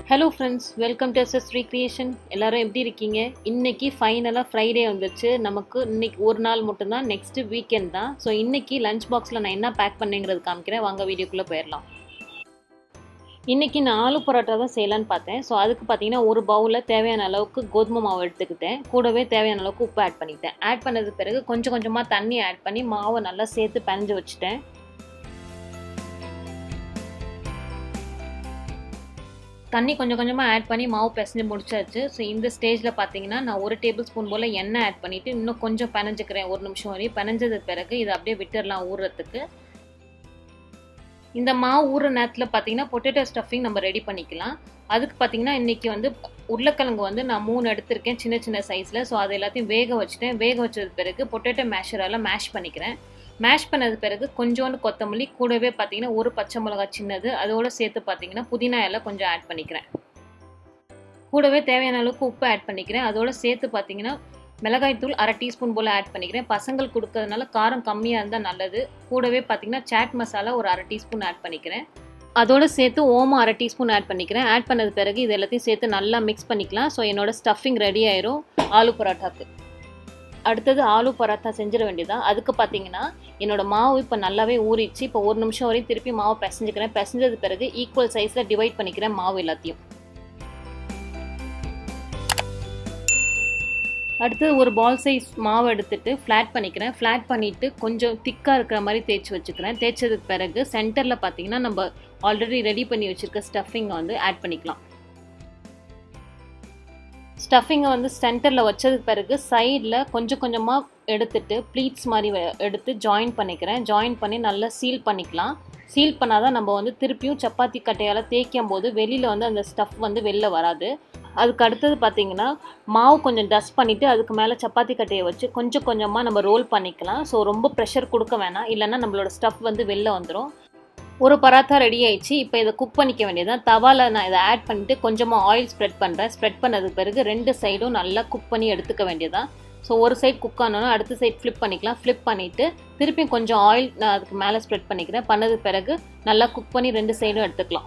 hello friends welcome to SS recreation எல்லாரும் எப்படி இருக்கீங்க இன்னைக்கு ஃபைனலாக ஃப்ரைடே வந்துச்சு நமக்கு இன்னைக்கு ஒரு நாள் மட்டும்தான் நெக்ஸ்ட்டு வீக்கெண்ட் தான் ஸோ இன்னைக்கு லஞ்ச் பாக்ஸில் நான் என்ன பேக் பண்ணேங்கிறது காமிக்கிறேன் வாங்க வீடியோக்குள்ளே போயிடலாம் இன்றைக்கி நான் ஆலு பரோட்டா தான் செய்யலான்னு பார்த்தேன் ஸோ அதுக்கு பார்த்தீங்கன்னா ஒரு பவுலில் தேவையான அளவுக்கு கோதுமை மாவு எடுத்துக்கிட்டேன் கூடவே தேவையான அளவுக்கு உப்பு ஆட் பண்ணிக்கிட்டேன் ஆட் பண்ணது பிறகு கொஞ்சம் கொஞ்சமாக தண்ணி ஆட் பண்ணி மாவை நல்லா சேர்த்து பனைஞ்சு வச்சுட்டேன் தண்ணி கொஞ்சம் கொஞ்சமாக ஆட் பண்ணி மாவு பிசைஞ்சு முடிச்சாச்சு ஸோ இந்த ஸ்டேஜில் பார்த்தீங்கன்னா நான் ஒரு டேபிள் ஸ்பூன் போல் எண்ணெய் ஆட் பண்ணிவிட்டு இன்னும் கொஞ்சம் பினஞ்சிக்கிறேன் ஒரு நிமிஷம் வரையும் பினஞ்சது பிறகு இதை அப்படியே விட்டுடலாம் ஊறுறதுக்கு இந்த மாவு ஊற நேரத்தில் பார்த்தீங்கன்னா பொட்டேட்டோ ஸ்டஃபிங் நம்ம ரெடி பண்ணிக்கலாம் அதுக்கு பார்த்தீங்கன்னா இன்றைக்கி வந்து உருளைக்கிழங்கு வந்து நான் மூணு எடுத்திருக்கேன் சின்ன சின்ன சைஸில் ஸோ அது எல்லாத்தையும் வேக வச்சுட்டேன் வேக வச்சது பிறகு பொட்டேட்டோ மேஷரால் மேஷ் பண்ணிக்கிறேன் மேஷ் பண்ணது பிறகு கொஞ்சோண்டு கொத்தமல்லி கூடவே பார்த்தீங்கன்னா ஒரு பச்சை மிளகா சின்னது அதோடு சேர்த்து பார்த்தீங்கன்னா புதினா எல்லாம் கொஞ்சம் ஆட் பண்ணிக்கிறேன் கூடவே தேவையான அளவுக்கு உப்பு ஆட் பண்ணிக்கிறேன் அதோடு சேர்த்து பார்த்தீங்கன்னா மிளகாய்த்தூள் அரை டீஸ்பூன் போல் ஆட் பண்ணிக்கிறேன் பசங்களுக்கு கொடுக்கறதுனால காரம் கம்மியாக இருந்தால் நல்லது கூடவே பார்த்தீங்கன்னா சாட் மசாலா ஒரு அரை டீஸ்பூன் ஆட் பண்ணிக்கிறேன் அதோடு சேர்த்து ஓமம் அரை டீஸ்பூன் ஆட் பண்ணிக்கிறேன் ஆட் பண்ணது பிறகு இது எல்லாத்தையும் சேர்த்து நல்லா மிக்ஸ் பண்ணிக்கலாம் ஸோ என்னோட ஸ்டஃபிங் ரெடி ஆயிரும் ஆலு பரோட்டாக்கு அடுத்தது ஆலு பரோட்டா செஞ்சிட வேண்டியதான் அதுக்கு பார்த்தீங்கன்னா என்னோட மாவு இப்போ நல்லாவே ஊறிச்சு இப்போ ஒரு நிமிஷம் வரையும் திருப்பி மாவு பிசைஞ்சுக்கிறேன் பிசைஞ்சது பிறகு ஈக்குவல் சைஸில் டிவைட் பண்ணிக்கிறேன் மாவு எல்லாத்தையும் அடுத்தது ஒரு பால் சைஸ் மாவு எடுத்துட்டு ஃப்ளாட் பண்ணிக்கிறேன் ஃப்ளாட் பண்ணிவிட்டு கொஞ்சம் திக்காக இருக்கிற மாதிரி தேய்ச்சி வச்சுக்கிறேன் தேய்ச்சதுக்கு பிறகு சென்டரில் பார்த்தீங்கன்னா நம்ம ஆல்ரெடி ரெடி பண்ணி வச்சுருக்க ஸ்டஃபிங்கை வந்து ஆட் பண்ணிக்கலாம் ஸ்டஃபிங்கை வந்து சென்டரில் வச்சதுக்கு பிறகு சைடில் கொஞ்சம் கொஞ்சமாக எடுத்துட்டு ப்ளீட்ஸ் மாதிரி எடுத்து ஜாயின் பண்ணிக்கிறேன் ஜாயின் பண்ணி நல்லா சீல் பண்ணிக்கலாம் சீல் பண்ணால் தான் நம்ம வந்து திருப்பியும் சப்பாத்தி கட்டையால் தேய்க்கும் போது வெளியில் வந்து அந்த ஸ்டஃப் வந்து வெளில வராது அதுக்கு அடுத்தது பார்த்திங்கன்னா மாவு கொஞ்சம் டஸ்ட் பண்ணிவிட்டு அதுக்கு மேலே சப்பாத்தி கட்டையை வச்சு கொஞ்சம் கொஞ்சமாக நம்ம ரோல் பண்ணிக்கலாம் ஸோ ரொம்ப ப்ரெஷர் கொடுக்க வேணாம் இல்லைன்னா நம்மளோட ஸ்டஃப் வந்து வெளில வந்துடும் ஒரு பராத்தா ரெடி ஆயிடுச்சு இப்போ இதை குக் பண்ணிக்க வேண்டியதான் தவாவில் நான் இதை ஆட் பண்ணிவிட்டு கொஞ்சமாக ஆயில் ஸ்ப்ரெட் பண்ணுறேன் ஸ்ப்ரெட் பண்ணதுக்கு பிறகு ரெண்டு சைடும் நல்லா குக் பண்ணி எடுத்துக்க வேண்டியதான் ஸோ ஒரு சைட் குக் ஆனோன்னா அடுத்த சைட் ஃப்ளிப் பண்ணிக்கலாம் ஃப்ளிப் பண்ணிவிட்டு திருப்பியும் கொஞ்சம் ஆயில் நான் அதுக்கு மேலே ஸ்ப்ரெட் பண்ணிக்கிறேன் பண்ணது பிறகு நல்லா குக் பண்ணி ரெண்டு சைடும் எடுத்துக்கலாம்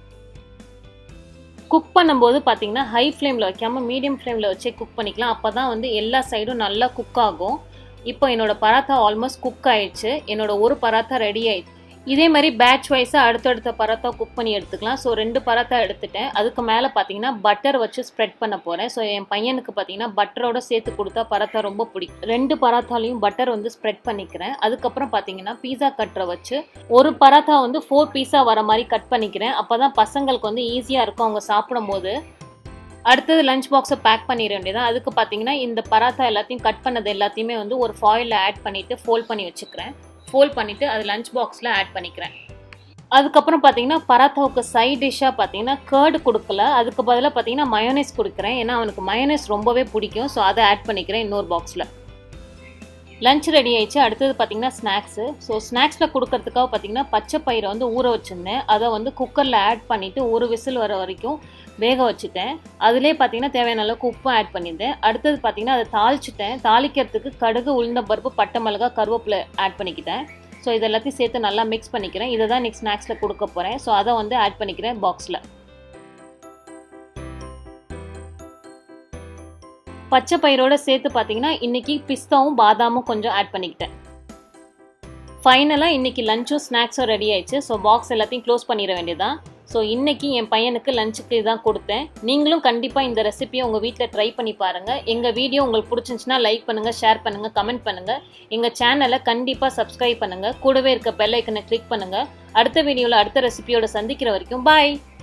குக் பண்ணும்போது பார்த்தீங்கன்னா ஹை ஃப்ளேமில் வைக்காமல் மீடியம் ஃப்ளேமில் வச்சே குக் பண்ணிக்கலாம் அப்போ தான் வந்து எல்லா சைடும் நல்லா குக் ஆகும் இப்போ என்னோடய பராத்தா ஆல்மோஸ்ட் குக் ஆயிடுச்சு என்னோட ஒரு பராத்தா ரெடி ஆயிடுச்சு இதே மாதிரி பேட்ச் வைஸாக அடுத்தடுத்த பராத்தா குக் பண்ணி எடுத்துக்கலாம் ஸோ ரெண்டு பராத்தா எடுத்துட்டேன் அதுக்கு மேலே பார்த்தீங்கன்னா பட்டர் வச்சு ஸ்ப்ரெட் பண்ண போகிறேன் ஸோ என் பையனுக்கு பார்த்தீங்கன்னா பட்டரோட சேர்த்து கொடுத்தா பராத்தா ரொம்ப பிடிக்கும் ரெண்டு பராத்தாலையும் பட்டர் வந்து ஸ்ப்ரெட் பண்ணிக்கிறேன் அதுக்கப்புறம் பார்த்தீங்கன்னா பீஸா கட்டரை வச்சு ஒரு பராத்தா வந்து ஃபோர் பீஸா வர மாதிரி கட் பண்ணிக்கிறேன் அப்போ தான் பசங்களுக்கு வந்து ஈஸியாக இருக்கும் அவங்க சாப்பிடும்போது அடுத்தது லஞ்ச் பாக்ஸை பேக் பண்ணிட வேண்டியதான் அதுக்கு பார்த்தீங்கன்னா இந்த பராத்தா எல்லாத்தையும் கட் பண்ணது எல்லாத்தையுமே வந்து ஒரு ஃபாயிலில் ஆட் பண்ணிவிட்டு ஃபோல்ட் பண்ணி வச்சுக்கிறேன் ஃபோல்ட் பண்ணிவிட்டு அது லஞ்ச் பாக்ஸில் ஆட் பண்ணிக்கிறேன் அதுக்கப்புறம் பார்த்தீங்கன்னா பராத்தாவுக்கு சைட் டிஷ்ஷாக பார்த்தீங்கன்னா கேர்டு கொடுக்கல அதுக்கு பதிலாக பார்த்தீங்கன்னா மயோனைஸ் கொடுக்குறேன் ஏன்னா அவனுக்கு மயோனைஸ் ரொம்பவே பிடிக்கும் ஸோ அதை ஆட் பண்ணிக்கிறேன் இன்னொரு பாக்ஸில் லஞ்ச் ரெடி ஆயிடுச்சு அடுத்தது பார்த்தீங்கன்னா ஸ்நாக்ஸு ஸோ ஸ்நாக்ஸில் கொடுக்கறதுக்காக பார்த்தீங்கன்னா பச்சை பயிரை வந்து ஊற வச்சுருந்தேன் அதை வந்து குக்கரில் ஆட் பண்ணிவிட்டு ஒரு விசில் வர வரைக்கும் வேக வச்சுட்டேன் அதிலே பார்த்தீங்கன்னா தேவையான அளவுக்கு உப்பு ஆட் பண்ணியிருந்தேன் அடுத்தது பார்த்தீங்கன்னா அதை தாளிச்சிட்டேன் தாளிக்கிறதுக்கு கடுகு உளுந்த பருப்பு பட்டை மிளகா கருவேப்பிலை ஆட் பண்ணிக்கிட்டேன் ஸோ இது எல்லாத்தையும் சேர்த்து நல்லா மிக்ஸ் பண்ணிக்கிறேன் இதை தான் நெக்ஸ்ட் ஸ்நாக்ஸில் கொடுக்க போகிறேன் ஸோ அதை வந்து ஆட் பண்ணிக்கிறேன் பாக்ஸில் பச்சை பயிரோட சேர்த்து பார்த்தீங்கன்னா இன்றைக்கி பிஸ்தாவும் பாதாமும் கொஞ்சம் ஆட் பண்ணிக்கிட்டேன் ஃபைனலாக இன்றைக்கி லஞ்சும் ஸ்நாக்ஸும் ரெடி ஆயிடுச்சு ஸோ பாக்ஸ் எல்லாத்தையும் க்ளோஸ் பண்ணிட வேண்டியதான் ஸோ இன்றைக்கி என் பையனுக்கு லஞ்சுக்கு இதான் கொடுத்தேன் நீங்களும் கண்டிப்பாக இந்த ரெசிபியை உங்கள் வீட்டில் ட்ரை பண்ணி பாருங்கள் எங்கள் வீடியோ உங்களுக்கு பிடிச்சிருந்துச்சுன்னா லைக் பண்ணுங்கள் ஷேர் பண்ணுங்கள் கமெண்ட் பண்ணுங்கள் எங்கள் சேனலை கண்டிப்பாக சப்ஸ்கிரைப் பண்ணுங்கள் கூடவே இருக்க பெல் ஐக்கனை கிளிக் பண்ணுங்கள் அடுத்த வீடியோவில் அடுத்த ரெசிபியோட சந்திக்கிற வரைக்கும் பாய்